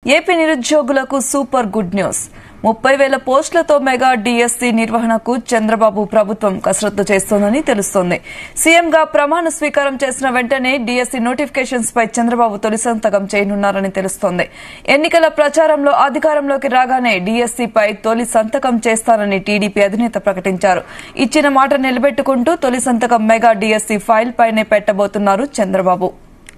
AP నిరుద్యోగులకు super good news ముప్పై వేల పోస్టులతో మెగా డిఎస్సి నిర్వహణకు చంద్రబాబు ప్రభుత్వం కసరత్తు చేస్తోందని తెలుస్తోంది సీఎంగా ప్రమాణ స్వీకారం చేసిన వెంటనే డిఎస్సి నోటిఫికేషన్స్ పై చంద్రబాబు తొలి సంతకం చేయనున్నారని తెలుస్తోంది ఎన్నికల ప్రచారంలో అధికారంలోకి రాగానే డిఎస్సిపై తొలి సంతకం చేస్తారని టీడీపీ అధినేత ప్రకటించారు ఇచ్చిన మాట నిలబెట్టుకుంటూ తొలి సంతకం మెగా డిఎస్సి ఫైల్ పైనే పెట్టబోతున్నారు చంద్రబాబు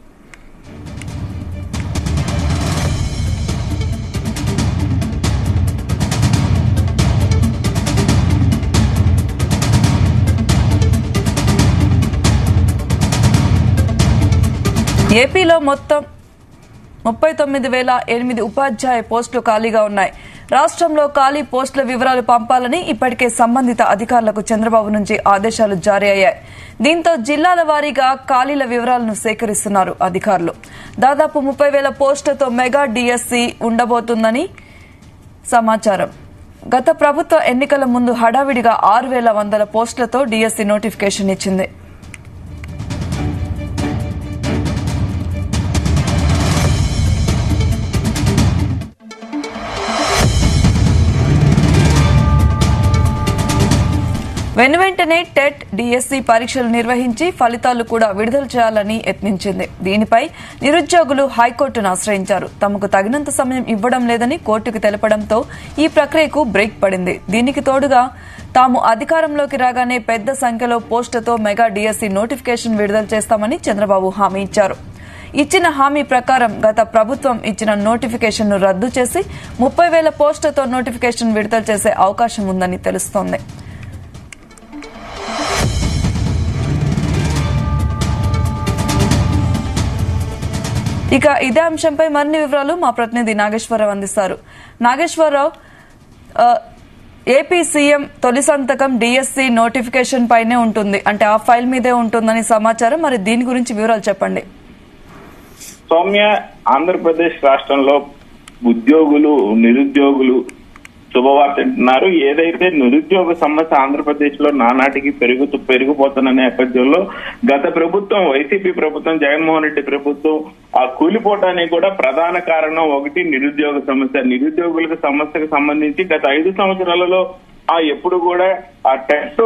ఏపీలో మొత్తం ముప్పై తొమ్మిది వేల ఎనిమిది ఉపాధ్యాయ పోస్టులు ఖాళీగా ఉన్నాయి రాష్ట్రంలో ఖాళీ పోస్టుల వివరాలు పంపాలని ఇప్పటికే సంబంధిత అధికారులకు చంద్రబాబు నుంచి ఆదేశాలు జారీ అయ్యాయి దీంతో జిల్లాల వారీగా ఖాళీల వివరాలను సేకరిస్తున్నారు అధికారులు దాదాపు ముప్పై వేల పోస్టులతో మెగా డిఎస్సి ఉండబోతుందని సమాచారం గత ప్రభుత్వ ఎన్నికల ముందు హడావిడిగా ఆరు వేల వందల పోస్టులతో డిఎస్సి నోటిఫికేషన్ ఇచ్చింది వెనువెంటనే టెట్ డిఎస్సి పరీక్షలు నిర్వహించి ఫలితాలు కూడా విడుదల చేయాలని యత్నించింది దీనిపై నిరుద్యోగులు హైకోర్టును ఆశ్రయించారు తమకు తగినంత సమయం ఇవ్వడం లేదని కోర్టుకు తెలపడంతో ఈ ప్రక్రియకు బ్రేక్ పడింది దీనికి తోడుగా తాము అధికారంలోకి రాగానే పెద్ద సంఖ్యలో పోస్టులతో మెగా డిఎస్సి నోటిఫికేషన్ విడుదల చేస్తామని చంద్రబాబు హామీ ఇచ్చారు ఇచ్చిన హామీ ప్రకారం గత ప్రభుత్వం ఇచ్చిన నోటిఫికేషన్ను రద్దు చేసి ముప్పై వేల పోస్టులతో నోటిఫికేషన్ విడుదల చేసే అవకాశం ఉందని తెలుస్తోంది ఇక ఇదే అంశంపై మరిన్ని వివరాలు మా ప్రతినిధి నాగేశ్వరరావు అందిస్తారు నాగేశ్వరరావు ఆ, ఏపీ సీఎం తొలి సంతకం డిఎస్సి నోటిఫికేషన్ పైనే ఉంటుంది అంటే ఆ ఫైల్ మీదే ఉంటుందని సమాచారం మరి దీని గురించి వివరాలు చెప్పండి సౌమ్య ఆంధ్రప్రదేశ్ రాష్ట్రంలో ఉద్యోగులు నిరుద్యోగులు శుభవార్త వింటున్నారు ఏదైతే నిరుద్యోగ సమస్య ఆంధ్రప్రదేశ్ లో నానాటికి పెరుగుతూ పెరిగిపోతున్న నేపథ్యంలో గత ప్రభుత్వం వైసీపీ ప్రభుత్వం జగన్మోహన్ రెడ్డి ప్రభుత్వం ఆ కూలిపోవటానికి కూడా ప్రధాన కారణం ఒకటి నిరుద్యోగ సమస్య నిరుద్యోగులకు సమస్యకు సంబంధించి గత ఐదు సంవత్సరాలలో ఆ ఎప్పుడు కూడా ఆ టెస్ట్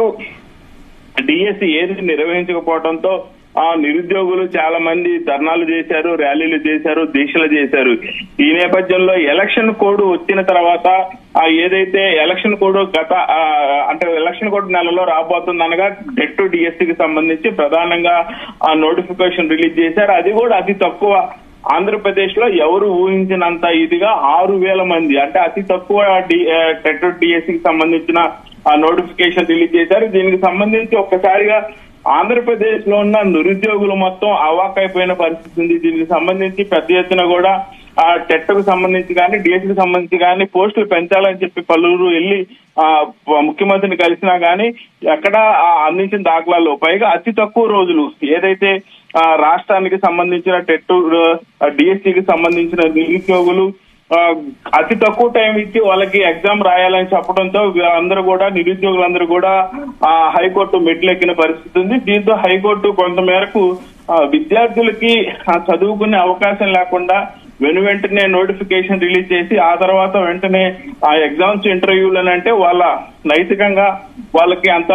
డిఎస్సి ఏది నిర్వహించకపోవడంతో ఆ నిరుద్యోగులు చాలా మంది ధర్నాలు చేశారు ర్యాలీలు చేశారు దీక్షలు చేశారు ఈ నేపథ్యంలో ఎలక్షన్ కోడ్ వచ్చిన తర్వాత ఆ ఏదైతే ఎలక్షన్ కోడ్ గత ఆ, అంటే ఎలక్షన్ కోడ్ నెలలో రాబోతుందనగా డెట్ డిఎస్సి కి సంబంధించి ప్రధానంగా ఆ నోటిఫికేషన్ రిలీజ్ చేశారు అది కూడా అతి తక్కువ ఆంధ్రప్రదేశ్ లో ఎవరు ఊహించినంత ఇదిగా ఆరు వేల మంది అంటే అతి తక్కువ టెట్ డిఎస్సికి సంబంధించిన ఆ నోటిఫికేషన్ రిలీజ్ చేశారు దీనికి సంబంధించి ఒక్కసారిగా ఆంధ్రప్రదేశ్ లో ఉన్న నిరుద్యోగులు మొత్తం అవాకైపోయిన పరిస్థితి ఉంది దీనికి సంబంధించి పెద్ద ఎత్తున కూడా ఆ టెట్ కు సంబంధించి కానీ డిఎస్సి కి సంబంధించి కానీ పోస్టులు పెంచాలని చెప్పి పలువురు వెళ్లి ఆ ముఖ్యమంత్రిని కలిసినా గానీ ఎక్కడ ఆ అందించిన దాఖలాలు పైగా అతి తక్కువ రోజులు ఏదైతే ఆ రాష్ట్రానికి సంబంధించిన టెట్ డిఎస్సికి సంబంధించిన నిరుద్యోగులు ఆ, అతి తక్కువ టైం ఇచ్చి వాళ్ళకి ఎగ్జామ్ రాయాలని చెప్పడంతో అందరూ కూడా నిరుద్యోగులందరూ కూడా ఆ హైకోర్టు మెట్లెక్కిన పరిస్థితి ఉంది దీంతో హైకోర్టు కొంత మేరకు ఆ, విద్యార్థులకి ఆ, చదువుకునే అవకాశం లేకుండా వెను వెంటనే నోటిఫికేషన్ రిలీజ్ చేసి ఆ తర్వాత వెంటనే ఆ ఎగ్జామ్స్ ఇంటర్వ్యూలు అంటే వాళ్ళ నైతికంగా వాళ్ళకి అంత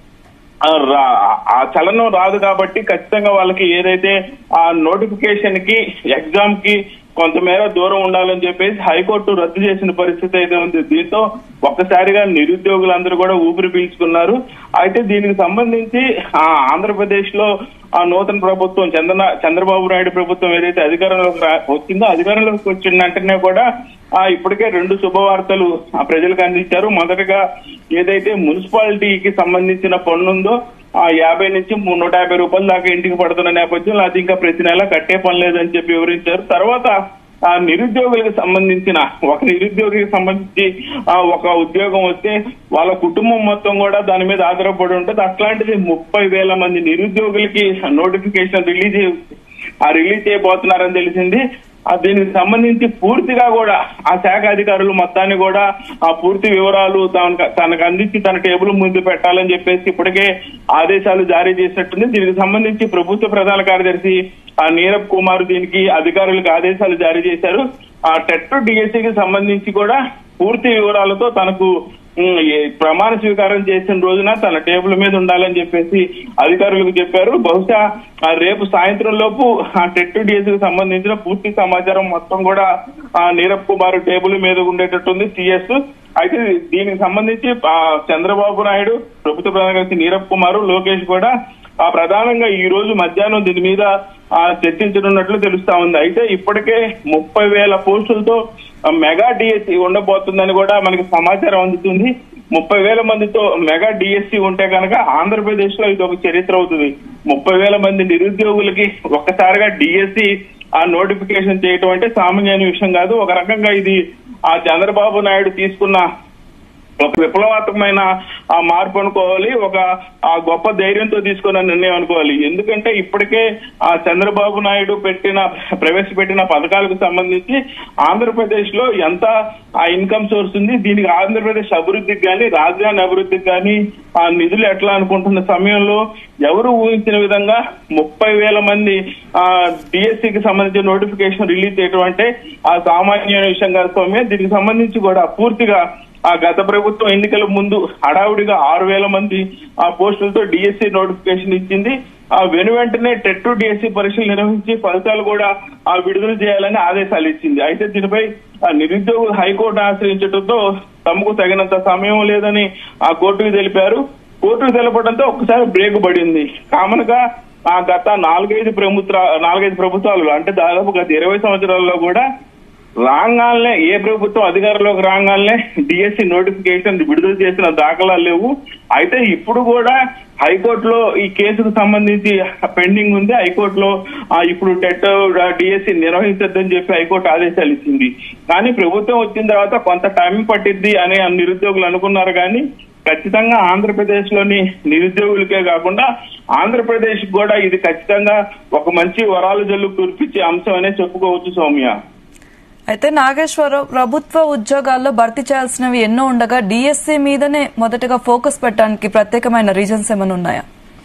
ఆ రా- ఆ చలనం రాదు కాబట్టి ఖచ్చితంగా వాళ్ళకి ఏదైతే ఆ నోటిఫికేషన్ కి ఎగ్జామ్ కి కొంతమేర దూరం ఉండాలని చెప్పేసి హైకోర్టు రద్దు చేసిన పరిస్థితి అయితే ఉంది దీంతో ఒక్కసారిగా నిరుద్యోగులందరూ కూడా ఊపిరి పీల్చుకున్నారు అయితే దీనికి సంబంధించి ఆ ఆంధ్రప్రదేశ్ లో ఆ నూతన ప్రభుత్వం చంద్ర చంద్రబాబు నాయుడు ప్రభుత్వం ఏదైతే అధికారంలోకి రా- వచ్చిందో అధికారంలోకి వచ్చిన వెంటనే కూడా ఆ ఇప్పటికే రెండు శుభవార్తలు ఆ ప్రజలకు అందించారు మొదటగా ఏదైతే మున్సిపాలిటీకి సంబంధించిన పన్ను ఉందో ఆ యాభై నుంచి మూ- నూట యాభై రూపాయల దాకా ఇంటికి పడుతున్న నేపథ్యంలో అది ఇంకా ప్రతి నెల కట్టే పని లేదని చెప్పి వివరించారు తర్వాత ఆ నిరుద్యోగులకు సంబంధించిన ఒక నిరుద్యోగికి సంబంధించి ఆ ఒక ఉద్యోగం వస్తే వాళ్ళ కుటుంబం మొత్తం కూడా దాని మీద ఆధారపడి ఉంటుంది అట్లాంటిది ముప్పై వేల మంది నిరుద్యోగులకి నోటిఫికేషన్ రిలీజ్ ఆ రిలీజ్ చేయబోతున్నారని తెలిసింది ఆ దీనికి సంబంధించి పూర్తిగా కూడా ఆ శాఖ అధికారులు మొత్తాన్ని కూడా ఆ పూర్తి వివరాలు తనకు తనకు అందించి తన టేబుల్ ముందు పెట్టాలని చెప్పేసి ఇప్పటికే ఆదేశాలు జారీ చేసినట్టుంది దీనికి సంబంధించి ప్రభుత్వ ప్రధాన కార్యదర్శి ఆ నీరబ్ కుమార్ దీనికి అధికారులకు ఆదేశాలు జారీ చేశారు ఆ టెట్ డిఎస్సికి సంబంధించి కూడా పూర్తి వివరాలతో తనకు ఉమ్, ఏ ప్రమాణ స్వీకారం చేసిన రోజున తన టేబుల్ మీద ఉండాలని చెప్పేసి అధికారులకు చెప్పారు బహుశా ఆ రేపు సాయంత్రం లోపు ఆ టెట్ డిఎస్సికి సంబంధించిన పూర్తి సమాచారం మొత్తం కూడా ఆ నీరబ్ కుమార్ టేబుల్ మీద ఉండేటట్టుంది సిఎస్ అయితే దీనికి సంబంధించి ఆ చంద్రబాబు నాయుడు ప్రభుత్వ ప్రధాన కార్యదర్శి నీరబ్ కుమార్ లోకేష్ కూడా ఆ ప్రధానంగా ఈ రోజు మధ్యాహ్నం దీని మీద ఆ చర్చించనున్నట్లు తెలుస్తా ఉంది అయితే ఇప్పటికే ముప్పై వేల పోస్టులతో ఆ, మెగా డిఎస్సి ఉండబోతుందని కూడా మనకి సమాచారం అందుతుంది ముప్పై వేల మందితో మెగా డిఎస్సి ఉంటే కనుక ఆంధ్రప్రదేశ్ లో ఇది ఒక చరిత్ర అవుతుంది ముప్పై వేల మంది నిరుద్యోగులకి ఒక్కసారిగా డిఎస్సి ఆ నోటిఫికేషన్ చేయటం అంటే సామాన్యమైన విషయం కాదు ఒక రకంగా ఇది ఆ చంద్రబాబు నాయుడు తీసుకున్న ఒక విప్లవాత్మకమైన ఆ మార్పు అనుకోవాలి ఒక ఆ గొప్ప ధైర్యంతో తీసుకున్న నిర్ణయం అనుకోవాలి ఎందుకంటే ఇప్పటికే ఆ చంద్రబాబు నాయుడు పెట్టిన ప్రవేశపెట్టిన పథకాలకు సంబంధించి ఆంధ్రప్రదేశ్ లో ఎంత ఆ ఇన్కమ్ సోర్స్ ఉంది దీనికి ఆంధ్రప్రదేశ్ అభివృద్ధికి కానీ రాజధాని అభివృద్ధికి కానీ ఆ నిధులు ఎట్లా అనుకుంటున్న సమయంలో ఎవరు ఊహించిన విధంగా ముప్పై వేల మంది ఆ డిఎస్సికి సంబంధించిన నోటిఫికేషన్ రిలీజ్ చేయడం అంటే ఆ సామాన్యమైన విషయం కాదు సౌమ్య దీనికి సంబంధించి కూడా పూర్తిగా ఆ గత ప్రభుత్వం ఎన్నికల ముందు హడావుడిగా ఆరు వేల మంది ఆ పోస్టులతో డిఎస్సి నోటిఫికేషన్ ఇచ్చింది ఆ వెను వెంటనే టెట్ డిఎస్సి పరీక్షలు నిర్వహించి ఫలితాలు కూడా ఆ విడుదల చేయాలని ఆదేశాలు ఇచ్చింది అయితే దీనిపై ఆ నిరుద్యోగులు హైకోర్టు ఆశ్రయించడంతో తమకు తగినంత సమయం లేదని ఆ కోర్టుకు తెలిపారు కోర్టుకు తెలపడంతో ఒక్కసారి బ్రేక్ పడింది కామన్ గా ఆ గత నాలుగైదు ప్రభుత్వ నాలుగైదు ప్రభుత్వాలు అంటే దాదాపు గత ఇరవై సంవత్సరాల్లో కూడా రాగానే ఏ ప్రభుత్వం అధికారంలోకి రాగానే డిఎస్సి నోటిఫికేషన్ విడుదల చేసిన దాఖలాలు లేవు అయితే ఇప్పుడు కూడా హైకోర్టులో ఈ కేసుకు సంబంధించి పెండింగ్ ఉంది హైకోర్టులో ఆ, ఇప్పుడు టెట్ డిఎస్సి నిర్వహించొద్దని చెప్పి హైకోర్టు ఆదేశాలు ఇచ్చింది కానీ ప్రభుత్వం వచ్చిన తర్వాత కొంత టైం పట్టిద్ది అని ఆ నిరుద్యోగులు అనుకున్నారు కానీ ఖచ్చితంగా ఆంధ్రప్రదేశ్ లోని నిరుద్యోగులకే కాకుండా ఆంధ్రప్రదేశ్ కూడా ఇది ఖచ్చితంగా ఒక మంచి వరాలు జల్లు కురిపించే అంశం అనే చెప్పుకోవచ్చు సౌమ్య అయితే నాగేశ్వరరావు ప్రభుత్వ ఉద్యోగాల్లో భర్తీ చేయాల్సినవి ఎన్నో ఉండగా డిఎస్సి మీదనే మొదటగా ఫోకస్ పెట్టడానికి ప్రత్యేకమైన రీజన్స్ ఏమైనా ఉన్నాయా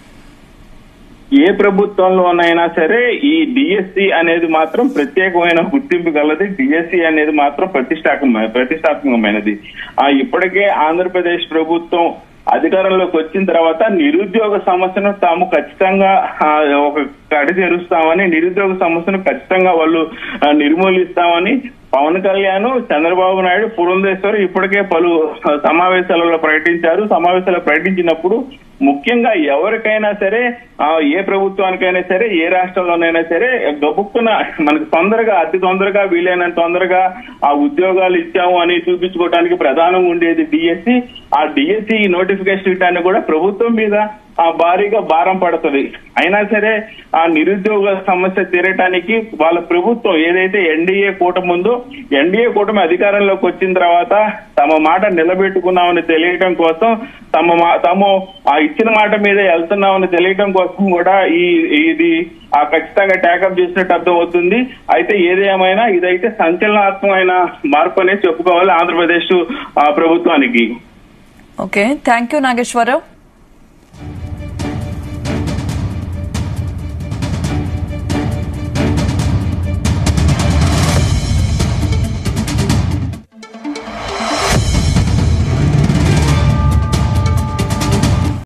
ఏ ప్రభుత్వంలోనైనా సరే ఈ డిఎస్సి అనేది మాత్రం ప్రత్యేకమైన గుర్తింపు గలది డిఎస్సి అనేది మాత్రం ప్రతిష్టాత్మక ప్రతిష్టాత్మకమైనది ఆ ఇప్పటికే ఆంధ్రప్రదేశ్ ప్రభుత్వం అధికారంలోకి వచ్చిన తర్వాత నిరుద్యోగ సమస్యను తాము ఖచ్చితంగా ఆ, ఒక కడి తెరుస్తామని నిరుద్యోగ సమస్యను ఖచ్చితంగా వాళ్ళు ఆ, నిర్మూలిస్తామని పవన్ కళ్యాణ్ చంద్రబాబు నాయుడు పురంధేశ్వర్ ఇప్పటికే పలు ఆ, సమావేశాలలో ప్రకటించారు సమావేశాలు ప్రకటించినప్పుడు ముఖ్యంగా ఎవరికైనా సరే ఆ, ఏ ప్రభుత్వానికైనా సరే ఏ రాష్ట్రంలోనైనా సరే గబుక్కున మనకు తొందరగా అతి తొందరగా వీలైనంత తొందరగా ఆ ఉద్యోగాలు ఇచ్చాము అని చూపించుకోవడానికి ప్రధానంగా ఉండేది డిఎస్సి ఆ డిఎస్సి నోటిఫికేషన్ ఇవ్వడానికి కూడా ప్రభుత్వం మీద ఆ భారీగా భారం పడుతుంది అయినా సరే ఆ నిరుద్యోగ సమస్య తీరటానికి వాళ్ళ ప్రభుత్వం ఏదైతే ఎన్డీఏ కూటమి ఉందో ఎన్డీఏ కూటమి అధికారంలోకి వచ్చిన తర్వాత తమ మాట నిలబెట్టుకున్నామని తెలియటం కోసం తమ మా- తాము ఆ ఇచ్చిన మాట మీద వెళ్తున్నామని తెలియటం కోసం కూడా ఈ ఇది ఆ ఖచ్చితంగా ట్యాకప్ చేసినట్టు అర్థం అవుతుంది అయితే ఏదేమైనా ఇదైతే సంచలనాత్మకమైన మార్పు అనేది చెప్పుకోవాలి ఆంధ్రప్రదేశ్ ఆ, ప్రభుత్వానికి ఓకే థ్యాంక్ యూ నాగేశ్వరరావు